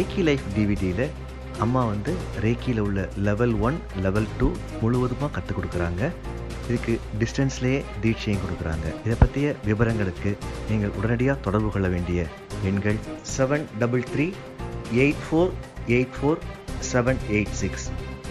ரேக்கி life டிவிடியில் அம்மா வந்து ரேக்கியில் உள்ள லெவல் ஒன் லெவல் டூ முழுவதுமாக கற்றுக் கொடுக்குறாங்க இதுக்கு டிஸ்டன்ஸ்லேயே தீட்சையும் கொடுக்குறாங்க இதை பற்றிய விவரங்களுக்கு நீங்கள் உடனடியாக தொடர்பு கொள்ள வேண்டிய எண்கள் seven double three eight four eight four seven eight six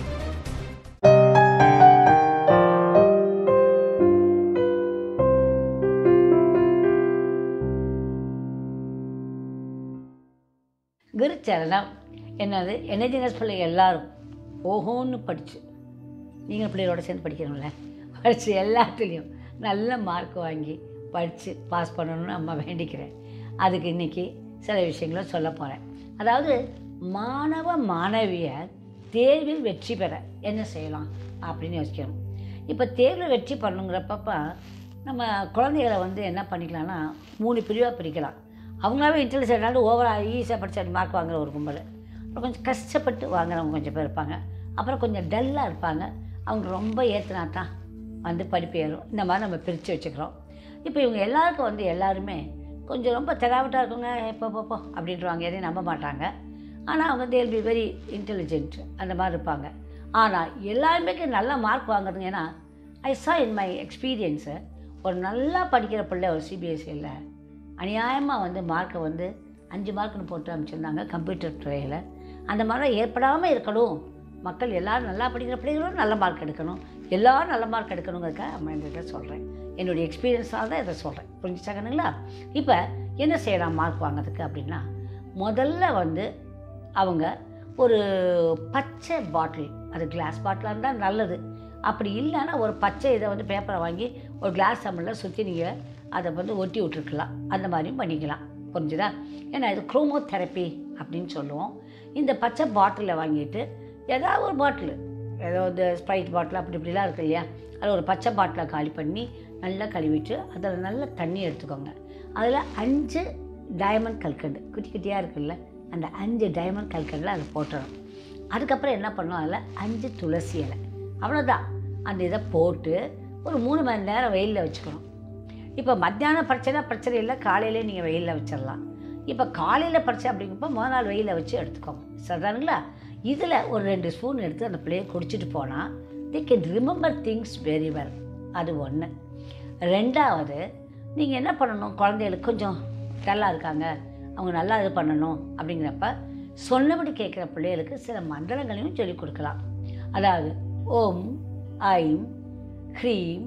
Gurucharanam என்னது எனர்ஜினஸ் பிள்ளைங்க எல்லாரும் ஓஹோன்னு படிச்சு நீங்கள் பிள்ளைகளோட சேர்ந்து படிக்கணும்ல படித்து எல்லாத்துலேயும் நல்ல மார்க் வாங்கி படித்து பாஸ் பண்ணணும்னு அம்மா வேண்டிக்கிறேன் அதுக்கு இன்றைக்கி சில விஷயங்களை சொல்ல போகிறேன் அதாவது மாணவ மாணவியர் தேர்வில் வெற்றி பெற என்ன செய்யலாம் அப்படின்னு யோசிக்கணும் இப்போ தேர்வில் வெற்றி பண்ணுங்கிறப்பப்ப நம்ம குழந்தைகளை வந்து என்ன பண்ணிக்கலாம்னா மூணு பிரிவாக பிரிக்கலாம் அவங்களாவே இன்டெலிஜென்ட்னாலும் ஓவராக ஈஸியாக படிச்சு மார்க் வாங்குற ஒரு கும்பல் அப்புறம் கொஞ்சம் கஷ்டப்பட்டு வாங்குறவங்க கொஞ்சம் பேர் இருப்பாங்க அப்புறம் கொஞ்சம் டல்லாக இருப்பாங்க அவங்க ரொம்ப ஏற்றுனா தான் வந்து படிப்பு ஏறும் இந்த மாதிரி நம்ம பிரித்து வச்சுக்கிறோம் இப்போ இவங்க எல்லாருக்கும் வந்து எல்லாருமே கொஞ்சம் ரொம்ப தெராவட்டாக இருக்குங்க எப்போ போப்போ அப்படின்றவாங்க எதையும் நம்ப மாட்டாங்க ஆனால் அவங்க தேல் பி வெரி இன்டெலிஜென்ட் அந்த மாதிரி இருப்பாங்க ஆனால் எல்லாருமே நல்ல மார்க் வாங்குறதுங்க ஏன்னா ஐ சா இன் மை எக்ஸ்பீரியன்ஸு ஒரு நல்லா படிக்கிற பிள்ளை ஒரு சிபிஎஸ்சியில் அநியாயமாக வந்து மார்க்கை வந்து அஞ்சு மார்க்குன்னு போட்டு அமைச்சிருந்தாங்க கம்ப்யூட்டர் துறையில் அந்த மாதிரி ஏற்படாமல் இருக்கணும் மக்கள் எல்லோரும் நல்லா படிக்கிற பிள்ளைகளும் நல்ல மார்க் எடுக்கணும் எல்லோரும் நல்ல மார்க் எடுக்கணுங்கிறதுக்காக நம்ம இந்த இதை சொல்கிறேன் என்னுடைய எக்ஸ்பீரியன்ஸாக தான் இதை சொல்கிறேன் புரிஞ்சுச்சாங்கனுங்களா இப்போ என்ன செய்யலாம் மார்க் வாங்குறதுக்கு அப்படின்னா முதல்ல வந்து அவங்க ஒரு பச்சை பாட்டில் அது கிளாஸ் பாட்டிலாக இருந்தால் நல்லது அப்படி இல்லைன்னா ஒரு பச்சை இதை வந்து பேப்பரை வாங்கி ஒரு கிளாஸ் டம்ளரில் சுற்றி நீங்கள் அதை வந்து ஒட்டி விட்டுருக்கலாம் அந்த மாதிரியும் பண்ணிக்கலாம் புரிஞ்சுதா ஏன்னா இது குரோமோ தெரப்பி அப்படின்னு சொல்லுவோம் இந்த பச்சை பாட்டிலை வாங்கிட்டு ஏதாவது ஒரு பாட்டில் ஏதோ இந்த ஸ்ப்ரைட் பாட்டில் அப்படி இப்படிலாம் இருக்கு இல்லையா அதில் ஒரு பச்சை பாட்டிலை காலி பண்ணி நல்லா கழுவிட்டு அதில் நல்ல தண்ணி எடுத்துக்கோங்க அதில் அஞ்சு டைமண்ட் கல்கண்டு குட்டி குட்டியாக இருக்குல்ல அந்த அஞ்சு டைமண்ட் கல்கண்டில் அதை போட்டுறணும் அதுக்கப்புறம் என்ன பண்ணணும் அதில் அஞ்சு துளசி இலை அவ்வளோதான் அந்த இதை போட்டு ஒரு மூணு மணி நேரம் வெயிலில் வச்சுக்கணும் இப்போ மத்தியானம் பிரச்சனை பிரச்சனை இல்லை காலையிலே நீங்கள் வெயிலில் வச்சிடலாம் இப்போ காலையில் பிரச்சனை அப்படிங்கிறப்ப முதல் நாள் வெயிலில் வச்சு எடுத்துக்கோங்க சரிதானுங்களா இதில் ஒரு ரெண்டு ஸ்பூன் எடுத்து அந்த பிள்ளையை குடிச்சிட்டு போனால் they can remember things very well அது ஒன்று ரெண்டாவது நீங்கள் என்ன பண்ணணும் குழந்தைகளுக்கு கொஞ்சம் டல்லாக இருக்காங்க அவங்க நல்லா இது பண்ணணும் அப்படிங்கிறப்ப சொன்னபடி கேட்குற பிள்ளைகளுக்கு சில மந்திரங்களையும் சொல்லிக் கொடுக்கலாம் அதாவது ஓம் ஐம் ஹ்ரீம்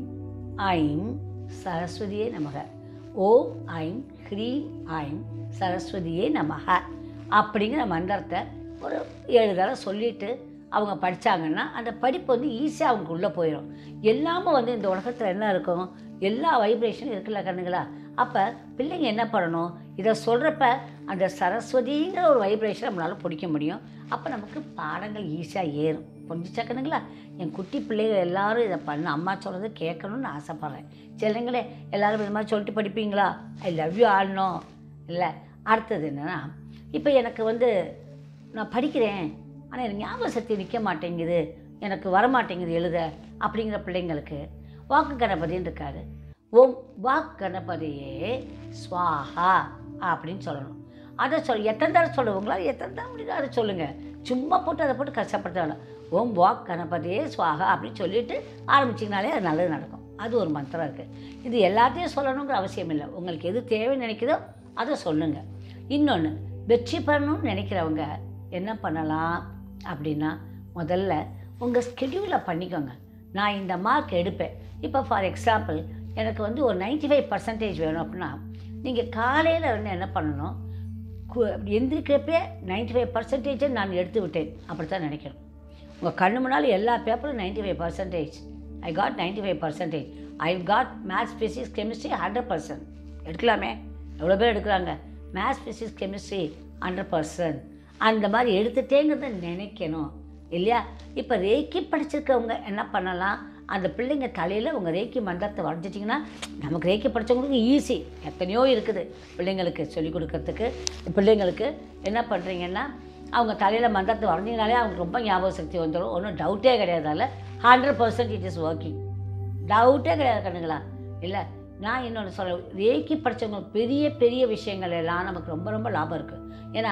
ஐம் சரஸ்வதியே நமக ஓம் ஐம் ஹ்ரீம் ஐம் சரஸ்வதியே நமக அப்படிங்கிற மந்திரத்தை ஒரு ஏழு தடவை சொல்லிட்டு அவங்க படித்தாங்கன்னா அந்த படிப்பு வந்து ஈஸியாக அவங்க உள்ளே போயிடும் எல்லாமே வந்து இந்த உலகத்தில் என்ன இருக்கும் எல்லா வைப்ரேஷனும் இருக்குல்ல கண்ணுங்களா அப்போ பிள்ளைங்க என்ன பண்ணணும் இதை சொல்கிறப்ப அந்த சரஸ்வதிங்கிற ஒரு வைப்ரேஷன் நம்மளால் பிடிக்க முடியும் அப்போ நமக்கு பாடங்கள் ஈஸியாக ஏறும் புரிஞ்சுச்சாக்கணுங்களா என் குட்டி பிள்ளைகள் எல்லாரும் இதை பண்ண அம்மா சொல்கிறது கேட்கணும்னு ஆசைப்பட்றேன் சிலங்களே எல்லாரும் இது மாதிரி சொல்லிட்டு படிப்பீங்களா ஐ லவ் யூ ஆடணும் இல்லை அடுத்தது என்னென்னா இப்போ எனக்கு வந்து நான் படிக்கிறேன் ஆனால் எனக்கு ஞாபக சக்தி நிற்க மாட்டேங்குது எனக்கு வரமாட்டேங்குது எழுத அப்படிங்கிற பிள்ளைங்களுக்கு வாக்கு கணபதின்னு இருக்காரு ஓம் வாக் கணபதியே ஸ்வாஹா அப்படின்னு சொல்லணும் அதை சொல் எத்தனை தடவை சொல்லுவீங்களோ எத்தனை தடவை முடியுதோ அதை சொல்லுங்கள் சும்மா போட்டு அதை போட்டு கஷ்டப்படுத்த ஓம் வாக் கணபதியே ஸ்வாஹா அப்படின்னு சொல்லிட்டு ஆரம்பிச்சிங்கனாலே அது நல்லது நடக்கும் அது ஒரு மந்திரம் இருக்குது இது எல்லாத்தையும் சொல்லணுங்கிற அவசியம் இல்லை உங்களுக்கு எது தேவைன்னு நினைக்குதோ அதை சொல்லுங்கள் இன்னொன்று வெற்றி பெறணும்னு நினைக்கிறவங்க என்ன பண்ணலாம் அப்படின்னா முதல்ல உங்கள் ஸ்கெடியூலை பண்ணிக்கோங்க நான் இந்த மார்க் எடுப்பேன் இப்போ ஃபார் எக்ஸாம்பிள் எனக்கு வந்து ஒரு 95% ஃபைவ் பர்சன்டேஜ் வேணும் அப்படின்னா நீங்கள் காலையில் வந்து என்ன பண்ணணும் கு- எந்திரிக்கிறப்பே 95% ஃபைவ் பர்சன்டேஜை நான் எடுத்து விட்டேன் அப்படி தான் நினைக்கணும் உங்கள் கண்ணு முன்னால் எல்லா பேப்பரும் 95% five percentage I got 95% five percentage I got maths physics chemistry hundred percent எடுக்கலாமே எவ்வளோ பேர் எடுக்கிறாங்க maths physics chemistry hundred percent அந்த மாதிரி எடுத்துட்டேங்கிறத நினைக்கணும் இல்லையா இப்போ ரேக்கி படிச்சிருக்கவங்க என்ன பண்ணலாம் அந்த பிள்ளைங்க தலையில் உங்கள் ரேக்கி மந்திரத்தை வரைஞ்சிட்டிங்கன்னா நமக்கு ரேக்கி படித்தவங்களுக்கு ஈஸி எத்தனையோ இருக்குது பிள்ளைங்களுக்கு சொல்லிக் கொடுக்கறதுக்கு பிள்ளைங்களுக்கு என்ன பண்ணுறீங்கன்னா அவங்க தலையில் மந்திரத்தை வரைஞ்சிங்கனாலே அவங்களுக்கு ரொம்ப ஞாபக சக்தி வந்துடும் ஒன்றும் டவுட்டே கிடையாதால hundred percent it is working டவுட்டே கிடையாது கண்ணுங்களா இல்லை நான் இன்னொன்று சொல்ல ரேக்கி படித்தவங்க பெரிய பெரிய விஷயங்கள் எல்லாம் நமக்கு ரொம்ப ரொம்ப லாபம் இருக்குது ஏன்னா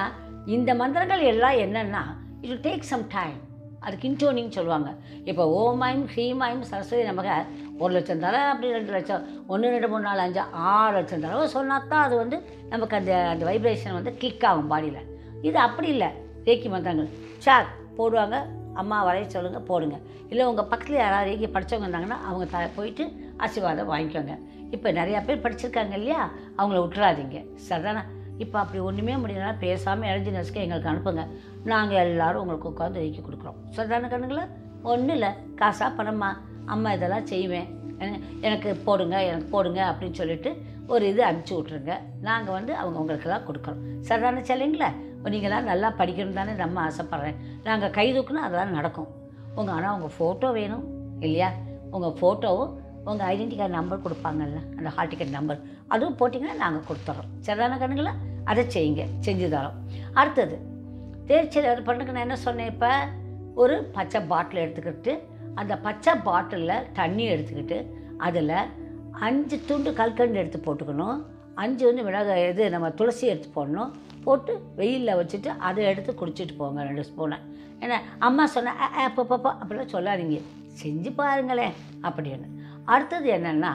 இந்த மந்திரங்கள் எல்லாம் என்னென்னா it will take some time அதுக்கு இன்டோனிங் சொல்லுவாங்க இப்போ ஓமாயும் ஹ்ரீமாயும் சரஸ்வதி நமக்கு ஒரு லட்சம் தடவை அப்படி ரெண்டு லட்சம் ஒன்று ரெண்டு மூணு நாலு அஞ்சு ஆறு லட்சம் தடவை சொன்னால் தான் அது வந்து நமக்கு அந்த அந்த வைப்ரேஷன் வந்து கிளிக் ஆகும் பாடியில் இது அப்படி இல்லை ரேக்கி மந்திரங்கள் சார் போடுவாங்க அம்மா வரைய சொல்லுங்கள் போடுங்க இல்லை உங்கள் பக்கத்தில் யாராவது ரேக்கி படித்தவங்க இருந்தாங்கன்னா அவங்க த போயிட்டு ஆசீர்வாதம் வாங்கிக்கோங்க இப்போ நிறையா பேர் படிச்சிருக்காங்க இல்லையா அவங்கள விட்டுறாதீங்க சரிதானே இப்போ அப்படி ஒன்றுமே முடியலனா பேசாமல் எலர்ஜினஸ்க்கு எங்களுக்கு அனுப்புங்க நாங்கள் எல்லாரும் உங்களுக்கு உட்காந்து ரேக்கி கொடுக்குறோம் சரிதானே கண்ணுங்களா ஒன்றும் இல்லை காசா பணமா அம்மா இதெல்லாம் செய்வேன் என- எனக்கு போடுங்க எனக்கு போடுங்க அப்படின்னு சொல்லிட்டு ஒரு இது அனுப்பிச்சி விட்ருங்க நாங்கள் வந்து அவங்க உங்களுக்கெல்லாம் கொடுக்குறோம் சரிதானே சொல்லிங்களா நீங்களாம் நல்லா படிக்கணும் தானே நம்ம ஆசைப்பட்றேன் நாங்கள் கை தூக்குனா அதெல்லாம் நடக்கும் உங்கள் ஆனால் உங்கள் ஃபோட்டோ வேணும் இல்லையா உங்கள் ஃபோட்டோவும் உங்கள் ஐடென்டி கார்டு நம்பர் கொடுப்பாங்கல்ல அந்த ஹால் டிக்கெட் நம்பர் அதுவும் போட்டிங்கன்னா நாங்கள் கொடுத்துட்றோம் சரிதானே கண்ணுங்களா அதை செய்யுங்க செஞ்சு தரோம் அடுத்தது தேர்ச்சல் அது பண்ணுறதுக்கு நான் என்ன சொன்னேன் இப்போ ஒரு பச்சை பாட்டில் எடுத்துக்கிட்டு அந்த பச்சை பாட்டிலில் தண்ணி எடுத்துக்கிட்டு அதில் அஞ்சு துண்டு கல்கண்டு எடுத்து போட்டுக்கணும் அஞ்சு வந்து மிளகு இது நம்ம துளசி எடுத்து போடணும் போட்டு வெயிலில் வச்சுட்டு அதை எடுத்து குடிச்சிட்டு போங்க ரெண்டு ஸ்பூனை ஏன்னா அம்மா சொன்ன அப்பப்போ அப்படிலாம் சொல்லாதீங்க செஞ்சு பாருங்களேன் அப்படின்னு அடுத்தது என்னென்னா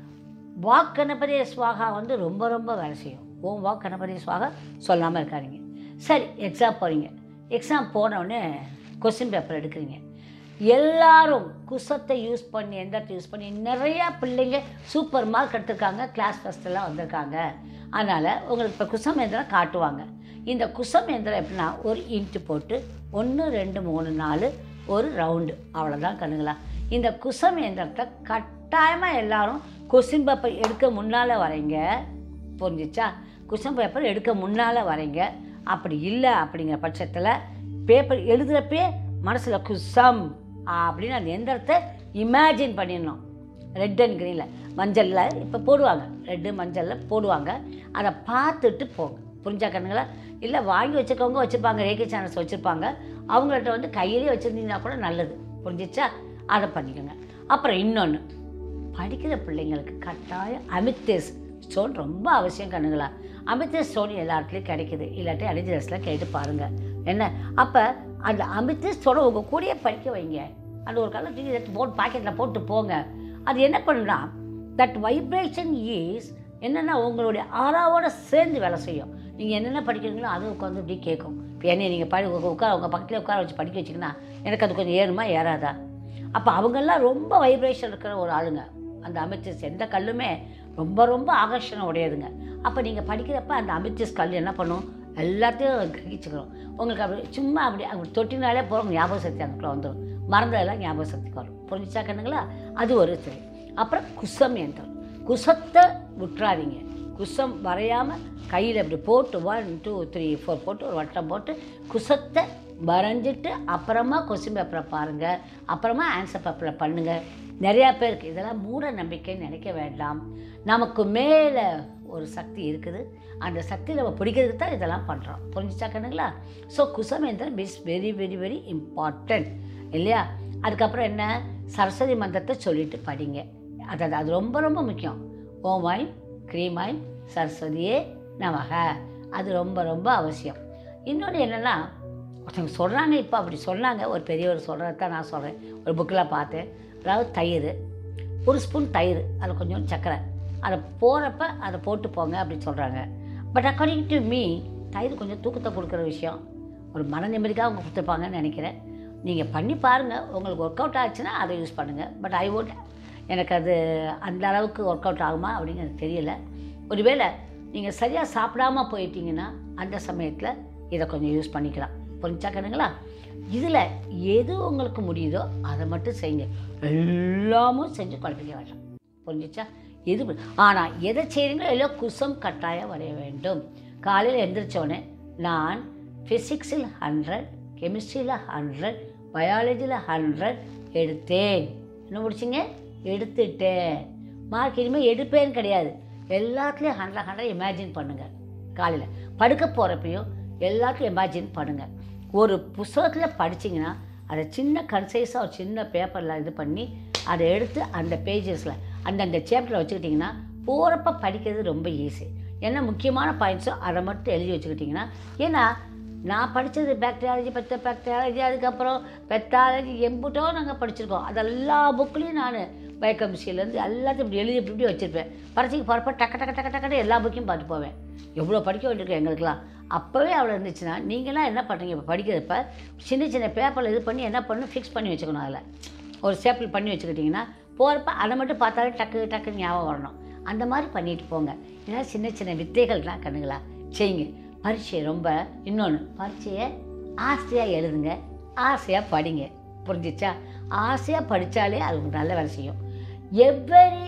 வாக் கணபதி ஸ்வாகா வந்து ரொம்ப ரொம்ப வேலை செய்யும் ஓம் வாக் கணபதி ஸ்வாகா சொல்லாமல் இருக்காதீங்க சரி எக்ஸாம் போகிறீங்க எக்ஸாம் போனவுடனே கொஸ்டின் பேப்பர் எடுக்கிறீங்க எல்லாரும் குசத்தை யூஸ் பண்ணி எந்திரத்தை யூஸ் பண்ணி நிறையா பிள்ளைங்க சூப்பர் மார்க் எடுத்திருக்காங்க கிளாஸ் ஃபஸ்ட்டெல்லாம் வந்திருக்காங்க அதனால் உங்களுக்கு இப்போ குசம் எந்திரம் காட்டுவாங்க இந்த குசம் எந்திரம் எப்படின்னா ஒரு இன்ட்டு போட்டு ஒன்று ரெண்டு மூணு நாலு ஒரு ரவுண்டு அவ்வளோதான் கண்ணுங்களா இந்த குசம் எந்திரத்தை கட்டாயமாக எல்லாரும் கொஸ்டின் பேப்பர் எடுக்க முன்னால் வரைங்க புரிஞ்சிச்சா கொஸ்டின் பேப்பர் எடுக்க முன்னால் வரைங்க அப்படி இல்லை அப்படிங்கிற பட்சத்தில் பேப்பர் எழுதுகிறப்பே மனசில் குசம் அப்படின்னு அந்த எந்திரத்தை இமேஜின் பண்ணிடணும் ரெட் அண்ட் க்ரீனில் மஞ்சளில் இப்போ போடுவாங்க ரெட்டு மஞ்சளில் போடுவாங்க அதை பார்த்துட்டு போங்க புரிஞ்சா கண்ணுங்களா இல்லை வாங்கி வச்சுருக்கவங்க வச்சுருப்பாங்க ரேகை சேனல்ஸ் வச்சுருப்பாங்க அவங்கள்ட்ட வந்து கையிலே வச்சுருந்தீங்கன்னா கூட நல்லது புரிஞ்சிச்சா அதை பண்ணிக்கோங்க அப்புறம் இன்னொன்று படிக்கிற பிள்ளைங்களுக்கு கட்டாயம் அமித்தேஸ் ஸ்டோன் ரொம்ப அவசியம் கண்ணுங்களா அமித்தேஸ் ஸ்டோன் எல்லா இடத்துலையும் கிடைக்குது இல்லாட்டி அடிஜரஸில் கேட்டு பாருங்கள் என்ன அப்போ அந்த அமித்தேஸ் ஸ்டோனை உங்கள் கூடயே படிக்க வைங்க அந்த ஒரு கலர் தூக்கி எடுத்து போட்டு பாக்கெட்டில் போட்டு போங்க அது என்ன பண்ணுன்னா தட் வைப்ரேஷன் இஸ் என்னென்னா உங்களுடைய ஆறாவோட சேர்ந்து வேலை செய்யும் நீங்கள் என்னென்ன படிக்கிறீங்களோ அது உட்காந்து இப்படி கேட்கும் இப்போ என்னை நீங்கள் படி உட்கார உங்கள் பக்கத்தில் உட்கார வச்சு படிக்க வச்சிங்கன்னா எனக்கு அது கொஞ்சம் ஏறுமா ஏறாதா அப்போ அவங்கெல்லாம் ரொம்ப வைப்ரேஷன் இருக்கிற ஒரு ஆளுங்க அந்த அமிர்தஸ் எந்த கல்லுமே ரொம்ப ரொம்ப ஆகர்ஷணம் உடையதுங்க அப்போ நீங்கள் படிக்கிறப்ப அந்த அமிர்தஸ் கல் என்ன பண்ணும் எல்லாத்தையும் கிரகிச்சுக்கிறோம் உங்களுக்கு அப்படி சும்மா அப்படி அப்படி தொட்டினாலே போகிறவங்க ஞாபக சக்தி அதுக்குள்ள வந்துடும் மறந்ததெல்லாம் ஞாபக சக்திக்கு வரும் புரிஞ்சுச்சா கண்ணுங்களா அது ஒரு சரி அப்புறம் குசம் யந்திரம் குசத்தை விட்டுறாதீங்க குசம் வரையாமல் கையில் இப்படி போட்டு ஒன் டூ த்ரீ ஃபோர் போட்டு ஒரு வட்டம் போட்டு குசத்தை வரைஞ்சிட்டு அப்புறமா கொஸ்டின் பேப்பரை பாருங்கள் அப்புறமா ஆன்சர் பேப்பரில் பண்ணுங்கள் நிறையா பேருக்கு இதெல்லாம் மூட நம்பிக்கைன்னு நினைக்க வேண்டாம் நமக்கு மேலே ஒரு சக்தி இருக்குது அந்த சக்தி நம்ம பிடிக்கிறதுக்கு தான் இதெல்லாம் பண்ணுறோம் புரிஞ்சுச்சா கண்ணுங்களா ஸோ குசமேந்திரம் is very very very important இல்லையா அதுக்கப்புறம் என்ன சரஸ்வதி மந்திரத்தை சொல்லிட்டு படிங்க அதாவது அது ரொம்ப ரொம்ப முக்கியம் ஓமாயும் க்ரீமாயும் சரஸ்வதியே நமக அது ரொம்ப ரொம்ப அவசியம் இன்னொன்று என்னென்னா ஒருத்தவங்க சொல்கிறாங்க இப்போ அப்படி சொன்னாங்க ஒரு பெரியவர் சொல்கிறத தான் நான் சொல்கிறேன் ஒரு புக்கில் பார்த்தேன் அதாவது தயிர் ஒரு ஸ்பூன் தயிர் அதில் கொஞ்சம் சர்க்கரை அதை போகிறப்ப அதை போட்டு போங்க அப்படின்னு சொல்கிறாங்க பட் அக்கார்டிங் டு மீ தயிர் கொஞ்சம் தூக்கத்தை கொடுக்குற விஷயம் ஒரு மன நிம்மதிக்காக அவங்க கொடுத்துருப்பாங்கன்னு நினைக்கிறேன் நீங்கள் பண்ணி பாருங்கள் உங்களுக்கு ஒர்க் அவுட் ஆச்சுன்னா அதை யூஸ் பண்ணுங்கள் பட் ஐ ஓட் எனக்கு அது அந்த அளவுக்கு ஒர்க் அவுட் ஆகுமா அப்படின்னு எனக்கு தெரியல ஒருவேளை நீங்கள் சரியாக சாப்பிடாம போயிட்டீங்கன்னா அந்த சமயத்தில் இதை கொஞ்சம் யூஸ் பண்ணிக்கலாம் புரிஞ்சா கண்ணுங்களா இதில் எது உங்களுக்கு முடியுதோ அதை மட்டும் செய்யுங்க எல்லாமும் செஞ்சு குழப்பிக்க வேண்டாம் புரிஞ்சிச்சா எது ஆனால் எதை செய்கிறீங்களோ எல்லாம் குசம் கட்டாயம் வரைய வேண்டும் காலையில் எந்திரிச்சோடனே நான் ஃபிசிக்ஸில் ஹண்ட்ரட் கெமிஸ்ட்ரியில் ஹண்ட்ரட் பயாலஜியில் ஹண்ட்ரட் எடுத்தேன் என்ன முடிச்சிங்க எடுத்துட்டேன் மார்க் இனிமேல் எடுப்பேன்னு கிடையாது எல்லாத்துலேயும் ஹண்ட்ரட் ஹண்ட்ரட் இமேஜின் பண்ணுங்கள் காலையில் படுக்க போகிறப்பையும் எல்லாத்தையும் இமேஜின் பண்ணுங்கள் ஒரு புஸ்தகத்தில் படிச்சீங்கன்னா அதை சின்ன கன்சைஸாக ஒரு சின்ன பேப்பரில் இது பண்ணி அதை எடுத்து அந்த பேஜஸில் அந்தந்த சேப்டரில் வச்சுக்கிட்டிங்கன்னா போகிறப்ப படிக்கிறது ரொம்ப ஈஸி என்ன முக்கியமான பாயிண்ட்ஸோ அதை மட்டும் எழுதி வச்சுக்கிட்டிங்கன்னா ஏன்னா நான் படித்தது பேக்டீரியாலஜி பெத்த பேக்டீரியாலஜி அதுக்கப்புறம் பெத்தாலஜி எம்புட்டோ நாங்கள் படிச்சிருக்கோம் அது எல்லா புக்லேயும் நான் பயோகெமிஸ்ட்ரியிலேருந்து எல்லாத்தையும் இப்படி எழுதி இப்படி இப்படி வச்சுருப்பேன் பரீட்சைக்கு போகிறப்ப டக்கு டக்கு டக்கு டக்குன்னு எல்லா புக்கையும் பார்த்து போவேன் எவ்வளோ படிக்க வேண்டியிருக்கும் எங்களுக்குலாம் அப்போவே அவ்வளோ இருந்துச்சுன்னா நீங்களாம் என்ன பண்ணுறீங்க இப்போ படிக்கிறப்ப சின்ன சின்ன பேப்பரில் இது பண்ணி என்ன பண்ணணும் ஃபிக்ஸ் பண்ணி வச்சுக்கணும் அதில் ஒரு ஸ்டேப்பிள் பண்ணி வச்சுக்கிட்டிங்கன்னா போகிறப்ப அதை மட்டும் பார்த்தாலே டக்கு டக்கு ஞாபகம் வரணும் அந்த மாதிரி பண்ணிட்டு போங்க ஏன்னா சின்ன சின்ன வித்தைகள்லாம் கண்ணுங்களா செய்யுங்க பரீட்சையை ரொம்ப இன்னொன்று பரீட்சையை ஆசையாக எழுதுங்க ஆசையாக படிங்க புரிஞ்சிச்சா ஆசையாக படித்தாலே அது உங்களுக்கு நல்ல வேலை செய்யும் எவ்வரி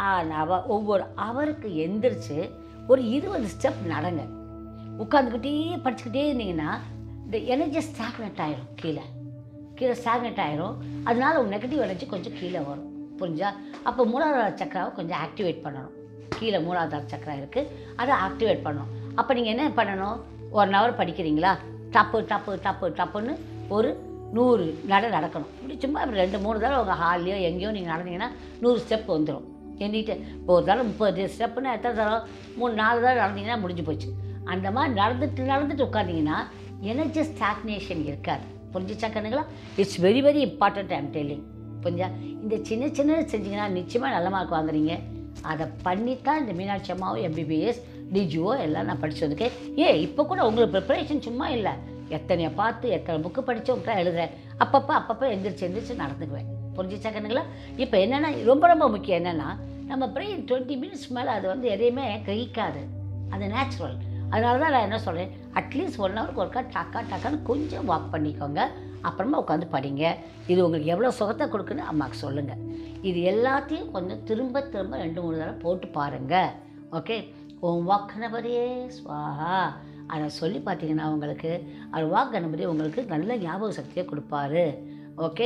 அவ ஒவ்வொரு அவருக்கு எந்திரிச்சு ஒரு இருபது ஸ்டெப் நடங்க உட்காந்துக்கிட்டே படிச்சுக்கிட்டே இருந்தீங்கன்னா இந்த எனர்ஜி ஸ்டாக்னட் ஆயிரும் கீழே கீழே ஸ்டாக்னட் ஆயிரும் அதனால உங்கள் நெகட்டிவ் எனர்ஜி கொஞ்சம் கீழே வரும் புரிஞ்சா அப்போ மூலாதார சக்கராவை கொஞ்சம் ஆக்டிவேட் பண்ணணும் கீழே மூலாதார சக்கரா இருக்குது அதை ஆக்டிவேட் பண்ணணும் அப்போ நீங்கள் என்ன பண்ணணும் ஒன் ஹவர் படிக்கிறீங்களா டப்பு டப்பு டப்பு டப்புன்னு ஒரு நூறு நட நடக்கணும் இப்படி சும்மா இப்படி ரெண்டு மூணு தடவை உங்கள் ஹால்லையோ எங்கேயோ நீங்கள் நடந்தீங்கன்னா நூறு ஸ்டெப் வந்துடும் எண்ணிட்டு இப்போ ஒரு தடவை முப்பது ஸ்டெப்புன்னு எத்தனை தடவை மூணு நாலு தடவை நடந்தீங்கன்னா முடிஞ்சு போச்சு அந்த மாதிரி நடந்துட்டு நடந்துட்டு உட்காந்தீங்கன்னா எனர்ஜி ஸ்டாக்னேஷன் இருக்காது புரிஞ்சுச்சா கண்ணுங்களா it's very very important I'm telling புரிஞ்சா இந்த சின்ன சின்னது செஞ்சீங்கன்னா நிச்சயமாக நல்ல மார்க் வாங்குறீங்க அதை பண்ணித்தான் இந்த மீனாட்சி அம்மாவும் எம்பிபிஎஸ் டிஜிஓ எல்லாம் நான் படிச்சு வந்திருக்கேன் ஏ இப்போ கூட உங்களுக்கு ப்ரிப்பரேஷன் சும்மா இல்லை எத்தனையை பார்த்து எத்தனை புக்கு படித்து உங்கள்கிட்ட எழுதுறேன் அப்பப்போ அப்பப்போ எந்திரிச்சு எந்திரிச்சு நடந்துக்குவேன் புரிஞ்சிச்சா கண்ணுங்களா இப்போ என்னென்னா ரொம்ப ரொம்ப முக்கியம் என்னென்னா நம்ம பிரெயின் டுவெண்ட்டி மினிட்ஸ் மேலே அது வந்து எதையுமே கிரகிக்காது அது நேச்சுரல் அதனால தான் நான் என்ன சொல்கிறேன் அட்லீஸ்ட் ஒன் ஹவருக்கு ஒருக்கா டக்கா டக்கான்னு கொஞ்சம் வாக் பண்ணிக்கோங்க அப்புறமா உட்காந்து படிங்க இது உங்களுக்கு எவ்வளோ சுகத்தை கொடுக்குன்னு அம்மாவுக்கு சொல்லுங்கள் இது எல்லாத்தையும் கொஞ்சம் திரும்ப திரும்ப ரெண்டு மூணு தடவை போட்டு பாருங்கள் ஓகே ஓம் வாக் கணபதியே ஸ்வாஹா அதை சொல்லி பார்த்தீங்கன்னா உங்களுக்கு அது வாக் கணபதி உங்களுக்கு நல்ல ஞாபக சக்தியை கொடுப்பாரு ஓகே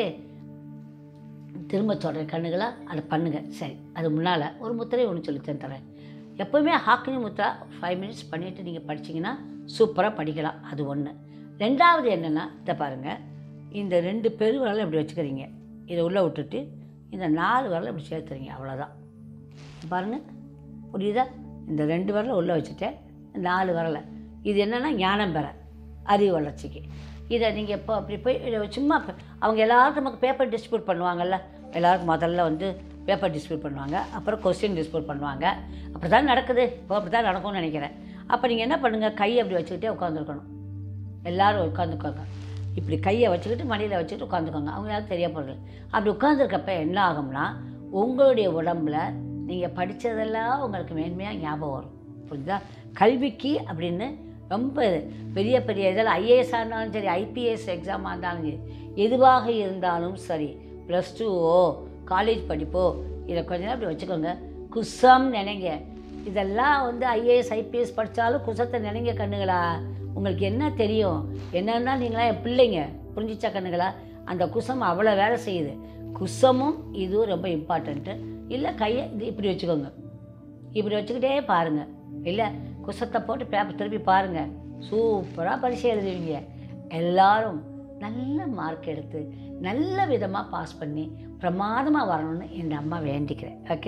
திரும்ப சொல்கிறேன் கண்ணுகளா அதை பண்ணுங்கள் சரி அது முன்னால் ஒரு முத்திரை ஒன்று சொல்லித்தேன் தரேன் எப்போவுமே ஹாக்கினி முத்ரா ஃபைவ் மினிட்ஸ் பண்ணிவிட்டு நீங்கள் படிச்சீங்கன்னா சூப்பராக படிக்கலாம் அது ஒன்று ரெண்டாவது என்னென்னா இதை பாருங்கள் இந்த ரெண்டு பெருவிரலை இப்படி வச்சுக்கிறீங்க இதை உள்ளே விட்டுட்டு இந்த நாலு விரலை இப்படி சேர்த்துறீங்க அவ்வளோதான் பாருங்கள் புரியுதா இந்த ரெண்டு விரலை உள்ளே வச்சுட்டேன் நாலு விரலை இது என்னென்னா ஞானம் பெற அறிவு வளர்ச்சிக்கு இதை நீங்கள் இப்போ அப்படி போய் இதை சும்மா ப- அவங்க எல்லாருக்கும் நமக்கு பேப்பர் டிஸ்ட்ரிபியூட் பண்ணுவாங்கல்ல எல்லாருக்கும் முதல்ல வந்து பேப்பர் டிஸ்ட்ரிபியூட் பண்ணுவாங்க அப்புறம் கொஸ்டின் டிஸ்ட்ரிபியூட் பண்ணுவாங்க அப்படி தான் நடக்குது இப்போ அப்படி தான் நடக்கும்னு நினைக்கிறேன் அப்போ நீங்கள் என்ன பண்ணுங்கள் கை அப்படி வச்சுக்கிட்டே உட்காந்துருக்கணும் எல்லாரும் உட்காந்துக்கோங்க இப்படி கையை வச்சுக்கிட்டு மடியில் வச்சுக்கிட்டு உட்காந்துக்கோங்க அவங்க யாரும் தெரிய போகிறது அப்படி உட்காந்துருக்கப்ப என்ன ஆகும்னா உங்களுடைய உடம்புல நீங்கள் படித்ததெல்லாம் உங்களுக்கு மேன்மையாக ஞாபகம் வரும் புரியுதா கல்விக்கு அப்படின்னு ரொம்ப பெரிய பெரிய இதில் ஐஏஎஸ்ஸாக இருந்தாலும் சரி ஐபிஎஸ் எக்ஸாமாக இருந்தாலும் சரி எதுவாக இருந்தாலும் சரி ப்ளஸ் டூவோ காலேஜ் படிப்போ இதை கொஞ்ச நேரம் இப்படி வச்சுக்கோங்க குசம் நினைங்க இதெல்லாம் வந்து ஐஏஎஸ் ஐபிஎஸ் படித்தாலும் குசத்தை நினைங்க கண்ணுங்களா உங்களுக்கு என்ன தெரியும் என்னன்னா நீங்களா என் பிள்ளைங்க புரிஞ்சிச்சா கண்ணுங்களா அந்த குசம் அவ்வளோ வேலை செய்யுது குசமும் இதுவும் ரொம்ப இம்பார்ட்டண்ட்டு இல்லை கையை இது இப்படி வச்சுக்கோங்க இப்படி வச்சுக்கிட்டே பாருங்கள் இல்லை குசத்தை போட்டு பேப்பர் திருப்பி பாருங்கள் சூப்பராக பரிசை எழுதுவீங்க எல்லாரும் நல்ல மார்க் எடுத்து நல்ல விதமாக பாஸ் பண்ணி பிரமாதமாக வரணும்னு என் அம்மா வேண்டிக்கிறேன் okay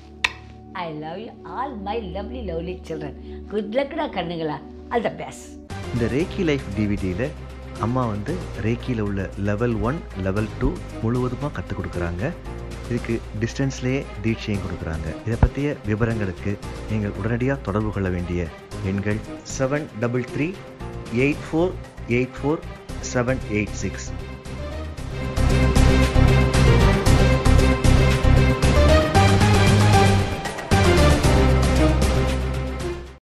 I love you all my lovely lovely children good லக்டா கண்ணுங்களா ஆல் த பெஸ்ட் இந்த ரேக்கி லைஃப் டிவிடியில் அம்மா வந்து ரேக்கியில் உள்ள லெவல் ஒன் லெவல் டூ முழுவதுமாக கற்றுக் கொடுக்குறாங்க இதுக்கு டிஸ்டன்ஸ்லேயே தீட்சையும் கொடுக்குறாங்க இதை பற்றிய விவரங்களுக்கு நீங்கள் உடனடியாக தொடர்பு கொள்ள வேண்டிய எண்கள் seven double three eight four eight four seven eight six